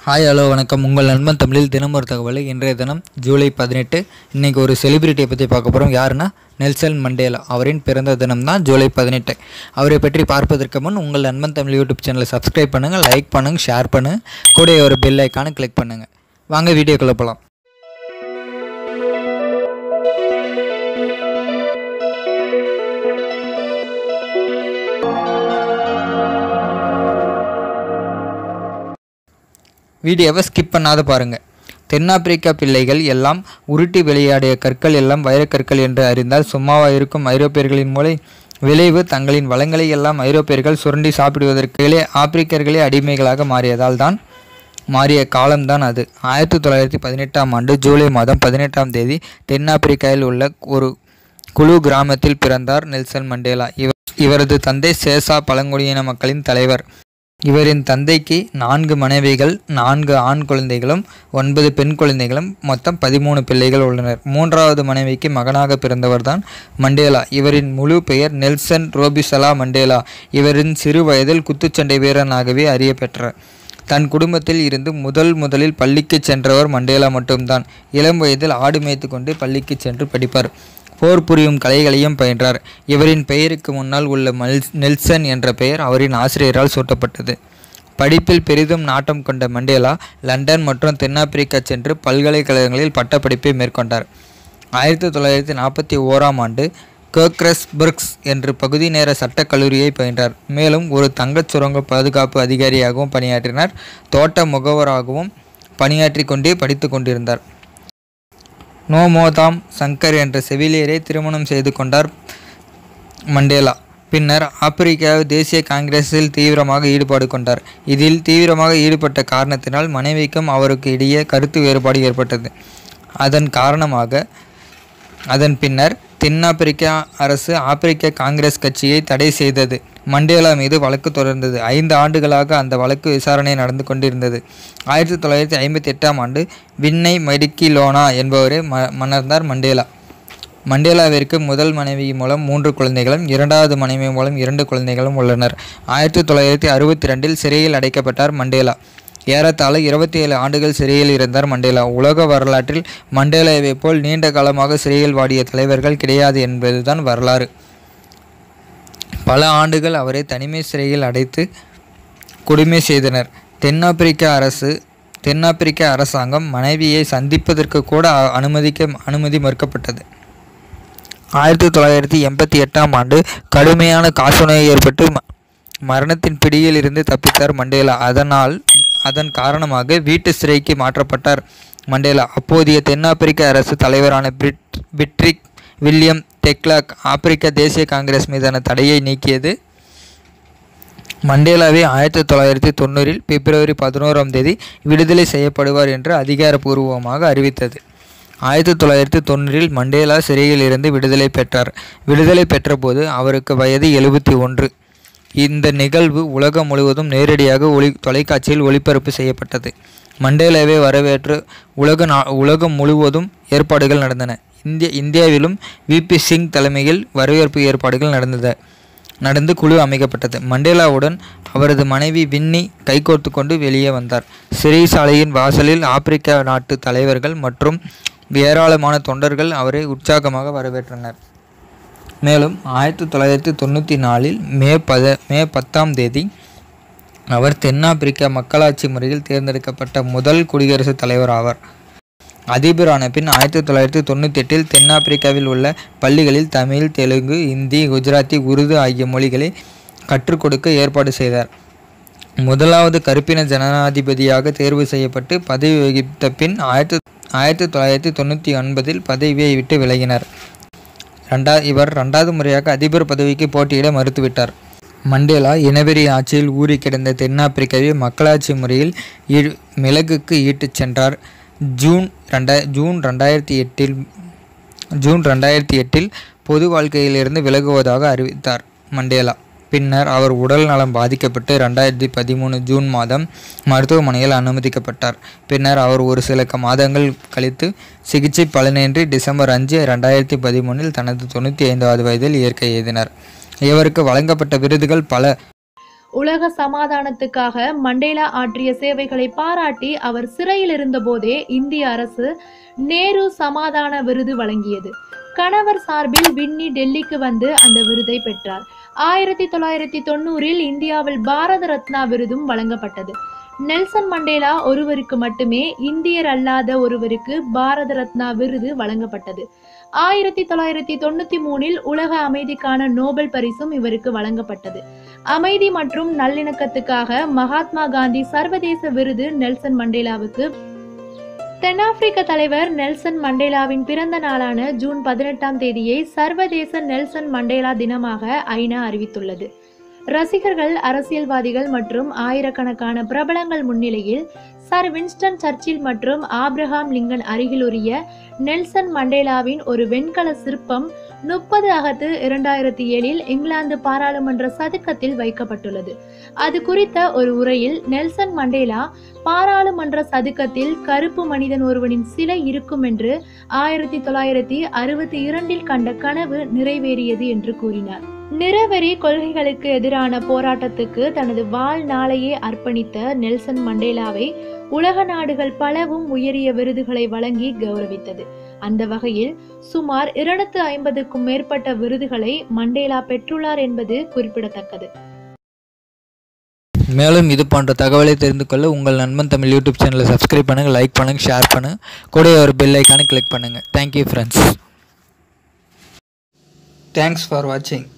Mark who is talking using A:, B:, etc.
A: hi hello வணக்கம் உங்கள் நண்பன் தமிழில் தினம் ஒரு தகவல் இன்றைய தினம் ஜூலை பதினெட்டு இன்றைக்கி ஒரு செலிபிரிட்டியை பற்றி பார்க்க போகிறோம் யாருன்னா நெல்சன் மண்டேலா அவரின் பிறந்த தினம் தான் ஜூலை பதினெட்டு அவரை பற்றி பார்ப்பதற்கு முன் உங்கள் நண்பன் தமிழ் யூடியூப் சேனலை சப்ஸ்கிரைப் பண்ணுங்கள் லைக் பண்ணுங்கள் ஷேர் பண்ணுங்கள் கூட ஒரு பெல் ஐக்கானை கிளிக் பண்ணுங்கள் வாங்க வீடியோக்குள்ளே போகலாம் வீடியோவை ஸ்கிப் பண்ணாத பாருங்கள் தென்னாப்பிரிக்கா பிள்ளைகள் எல்லாம் உருட்டி விளையாடிய கற்கள் எல்லாம் வைரக்கற்கள் என்று அறிந்தால் சும்மாவா இருக்கும் ஐரோப்பியர்களின் மூளை விளைவு தங்களின் வளங்களை எல்லாம் ஐரோப்பியர்கள் சுரண்டி சாப்பிடுவதற்குள்ளே ஆப்பிரிக்கர்களே அடிமைகளாக மாறியதால் தான் மாறிய காலம்தான் அது ஆயிரத்தி தொள்ளாயிரத்தி பதினெட்டாம் ஆண்டு ஜூலை மாதம் பதினெட்டாம் தேதி தென்னாப்பிரிக்காவில் உள்ள ஒரு குழு கிராமத்தில் பிறந்தார் நெல்சன் மண்டேலா இவர் இவரது தந்தை சேசா பழங்குடியின மக்களின் தலைவர் இவரின் தந்தைக்கு நான்கு மனைவிகள் நான்கு ஆண் குழந்தைகளும் ஒன்பது பெண் குழந்தைகளும் மொத்தம் பதிமூணு பிள்ளைகள் உள்ளனர் மூன்றாவது மனைவிக்கு மகனாக பிறந்தவர்தான் மண்டேலா இவரின் முழு பெயர் நெல்சன் ரோபிசலா மண்டேலா இவரின் சிறு வயதில் குத்துச்சண்டை வீரனாகவே அறியப்பெற்றார் தன் குடும்பத்தில் இருந்து முதல் முதலில் பள்ளிக்கு சென்றவர் மண்டேலா மட்டும்தான் இளம் வயதில் ஆடு மேய்த்து கொண்டு பள்ளிக்கு சென்று படிப்பார் போர் புரியும் கலைகளையும் பயின்றார் இவரின் பெயருக்கு முன்னால் உள்ள மல் நெல்சன் என்ற பெயர் அவரின் ஆசிரியரால் சூட்டப்பட்டது படிப்பில் பெரிதும் நாட்டம் கொண்ட மண்டேலா லண்டன் மற்றும் தென்னாப்பிரிக்கா சென்று பல்கலைக்கழகங்களில் பட்டப்படிப்பை மேற்கொண்டார் ஆயிரத்தி தொள்ளாயிரத்தி நாற்பத்தி ஓராம் ஆண்டு கோக்ரஸ் புர்க்ஸ் என்று பகுதி நேர சட்டக் கல்லூரியை பயின்றார் மேலும் ஒரு தங்கச் சுரங்க பாதுகாப்பு அதிகாரியாகவும் பணியாற்றினார் தோட்ட முகவராகவும் பணியாற்றி கொண்டே படித்து கொண்டிருந்தார் நோமோதாம் சங்கர் என்ற செவிலியரை திருமணம் செய்து கொண்டார் மண்டேலா பின்னர் ஆப்பிரிக்கா தேசிய காங்கிரஸில் தீவிரமாக ஈடுபாடு கொண்டார் இதில் தீவிரமாக ஈடுபட்ட காரணத்தினால் மனைவிக்கும் அவருக்கு இடையே கருத்து வேறுபாடு ஏற்பட்டது அதன் காரணமாக அதன் பின்னர் தென்னாப்பிரிக்கா அரசு ஆப்பிரிக்க காங்கிரஸ் கட்சியை தடை செய்தது மண்டேலா மீது வழக்கு தொடர்ந்தது ஐந்து ஆண்டுகளாக அந்த வழக்கு விசாரணை நடந்து கொண்டிருந்தது ஆயிரத்தி தொள்ளாயிரத்தி ஐம்பத்தி எட்டாம் ஆண்டு வின்னை மெடிக்கி லோனா என்பவரை ம மணர்ந்தார் மண்டேலா மண்டேலாவிற்கு முதல் மனைவி மூலம் மூன்று குழந்தைகளும் இரண்டாவது மனைவி மூலம் இரண்டு குழந்தைகளும் உள்ளனர் ஆயிரத்தி தொள்ளாயிரத்தி அறுபத்தி ரெண்டில் சிறையில் அடைக்கப்பட்டார் மண்டேலா ஏறத்தாழ இருபத்தி ஏழு ஆண்டுகள் சிறையில் இருந்தார் மண்டேலா உலக வரலாற்றில் மண்டேலாவை போல் நீண்ட காலமாக சிறையில் வாடிய தலைவர்கள் கிடையாது என்பதுதான் வரலாறு பல ஆண்டுகள் அவரை தனிமை சிறையில் அடைத்து கொடுமை செய்தனர் தென்னாப்பிரிக்க அரசு தென்னாப்பிரிக்க அரசாங்கம் மனைவியை சந்திப்பதற்கு கூட அ- அனுமதிக்க அனுமதி மறுக்கப்பட்டது ஆயிரத்தி தொள்ளாயிரத்தி எண்பத்தி எட்டாம் ஆண்டு கடுமையான காசநோய் ஏற்பட்டு ம- மரணத்தின் பிடியில் இருந்து தப்பித்தார் மண்டேலா அதனால் அதன் காரணமாக வீட்டு சிறைக்கு மாற்றப்பட்டார் மண்டேலா அப்போதைய தென்னாப்பிரிக்க அரசு தலைவரான பிரிட் பிட்ரிக் வில்லியம் டெக்லாக் ஆப்பிரிக்க தேசிய காங்கிரஸ் மீதான தடையை நீக்கியது மண்டேலாவை ஆயிரத்தி தொள்ளாயிரத்தி தொண்ணூறில் பிப்ரவரி பதினோராம் தேதி விடுதலை செய்யப்படுவார் என்று அதிகாரப்பூர்வமாக அறிவித்தது ஆயிரத்தி தொள்ளாயிரத்தி தொண்ணூறில் மண்டேலா சிறையில் இருந்து விடுதலை பெற்றார் விடுதலை பெற்றபோது அவருக்கு வயது எழுபத்தி ஒன்று இந்த நிகழ்வு உலகம் முழுவதும் நேரடியாக ஒளி தொலைக்காட்சியில் ஒளிபரப்பு செய்யப்பட்டது மண்டேலாவை வரவேற்று உலக நா உலகம் முழுவதும் ஏற்பாடுகள் நடந்தன இந்திய இந்தியாவிலும் விபி சிங் தலைமையில் வரவேற்பு ஏற்பாடுகள் நடந்தது நடந்து குழு அமைக்கப்பட்டது மண்டேலாவுடன் அவரது மனைவி வின்னி கைகோர்த்து கொண்டு வெளியே வந்தார் சிறைசாலையின் வாசலில் ஆப்பிரிக்கா நாட்டு தலைவர்கள் மற்றும் ஏராளமான தொண்டர்கள் அவரை உற்சாகமாக வரவேற்றனர் மேலும் ஆயிரத்தி தொள்ளாயிரத்தி தொண்ணூற்றி நாலில் மே பத மே பத்தாம் தேதி அவர் தென்னாப்பிரிக்கா மக்களாட்சி முறையில் தேர்ந்தெடுக்கப்பட்ட முதல் குடியரசுத் தலைவர் ஆவார் அதிபரான பின் ஆயிரத்தி தொள்ளாயிரத்தி தொண்ணூற்றி எட்டில் தென்னாப்பிரிக்காவில் உள்ள பள்ளிகளில் தமிழ் தெலுங்கு இந்தி குஜராத்தி உருது ஆகிய மொழிகளை கற்றுக் கொடுக்க ஏற்பாடு செய்தார் முதலாவது கருப்பின ஜனாதிபதியாக தேர்வு செய்யப்பட்டு பதவி வகித்த பின் ஆயிரத்தி ஆயிரத்தி தொள்ளாயிரத்தி தொண்ணூற்றி ஒன்பதில் பதவியை விட்டு விலகினார் ரெண்டா இவர் ரெண்டாவது முறையாக அதிபர் பதவிக்கு போட்டியிட மறுத்துவிட்டார் மண்டேலா இனவெறி ஆட்சியில் ஊறி கிடந்த தென்னாப்பிரிக்காவை மக்களாட்சி முறையில் ஈ மிளகுக்கு ஈட்டுச் சென்றார் ஜூன் ரெண்டா ஜூன் ரெண்டாயிரத்தி எட்டில் ஜூன் ரெண்டாயிரத்தி எட்டில் பொது வாழ்க்கையிலிருந்து விலகுவதாக அறிவித்தார் மண்டேலா பின்னர் அவர் உடல் நலம் பாதிக்கப்பட்டு ரெண்டாயிரத்தி பதிமூணு ஜூன் மாதம் மருத்துவமனையில் அனுமதிக்கப்பட்டார் பின்னர் அவர் ஒரு சில க- மாதங்கள் கழித்து சிகிச்சை பலனின்றி டிசம்பர் அஞ்சு ரெண்டாயிரத்தி பதிமூணில் தனது தொண்ணூற்றி ஐந்தாவது வயதில் இயற்கை எய்தினார் இவருக்கு வழங்கப்பட்ட விருதுகள் பல
B: உலக சமாதானத்துக்காக மண்டேலா ஆற்றிய சேவைகளை பாராட்டி அவர் சிறையில் இருந்தபோதே இந்திய அரசு நேரு சமாதான விருது வழங்கியது கணவர் சார்பில் வின்னி டெல்லிக்கு வந்து அந்த விருதை பெற்றார் ஆயிரத்தி தொள்ளாயிரத்தி தொண்ணூறில் இந்தியாவில் பாரத ரத்னா விருதும் வழங்கப்பட்டது நெல்சன் மண்டேலா ஒருவருக்கு மட்டுமே இந்தியர் அல்லாத ஒருவருக்கு பாரத ரத்னா விருது வழங்கப்பட்டது ஆயிரத்தி தொள்ளாயிரத்தி தொண்ணூத்தி மூணில் உலக அமைதிக்கான நோபல் பரிசும் இவருக்கு வழங்கப்பட்டது அமைதி மற்றும் நல்லிணக்கத்துக்காக மகாத்மா காந்தி சர்வதேச விருது நெல்சன் மண்டேலாவுக்கு தென்னாப்பிரிக்க தலைவர் நெல்சன் மண்டேலாவின் பிறந்த நாளான ஜூன் பதினெட்டாம் தேதியை சர்வதேச நெல்சன் மண்டேலா தினமாக ஐநா அறிவித்துள்ளது ரசிகர்கள் அரசியல்வாதிகள் மற்றும் ஆயிரக்கணக்கான பிரபலங்கள் முன்னிலையில் சர் வின்ஸ்டன் சர்ச்சில் மற்றும் ஆப்ரஹாம் லிங்கன் அருகிலுரிய நெல்சன் மண்டேலாவின் ஒரு வெண்கல சிற்பம் முப்பது அகத்து இரண்டாயிரத்தி ஏழில் இங்கிலாந்து பாராளுமன்ற சதுக்கத்தில் வைக்கப்பட்டுள்ளது அது குறித்த ஒரு உரையில் நெல்சன் மண்டேலா பாராளுமன்ற சதுக்கத்தில் கருப்பு மனிதன் ஒருவனின் சிலை இருக்கும் என்று ஆயிரத்தி தொள்ளாயிரத்தி அறுபத்தி இரண்டில் கண்ட கனவு நிறைவேறியது என்று கூறினார் நிறவெறி கொள்கைகளுக்கு எதிரான போராட்டத்துக்கு தனது வாழ்நாளையே அர்ப்பணித்த நெல்சன் மண்டேலாவை உலக நாடுகள் பலவும் உயரிய விருதுகளை வழங்கி கௌரவித்தது அந்த வகையில் சுமார் இருநூத்து ஐம்பதுக்கும் மேற்பட்ட விருதுகளை மண்டேலா பெற்றுள்ளார் என்பது குறிப்பிடத்தக்கது
A: மேலும் இது போன்ற தகவலை தெரிந்து கொள்ள உங்கள் நண்பன் தமிழ் யூடியூப் சேனலை சப்ஸ்கிரைப் பண்ணுங்கள் லைக் பண்ணுங்கள் ஷேர் பண்ணுங்கள் கூட ஒரு பெல் ஐக்கானை கிளிக் பண்ணுங்கள் தேங்க்யூ ஃப்ரெண்ட்ஸ் தேங்க்ஸ் ஃபார் வாட்சிங்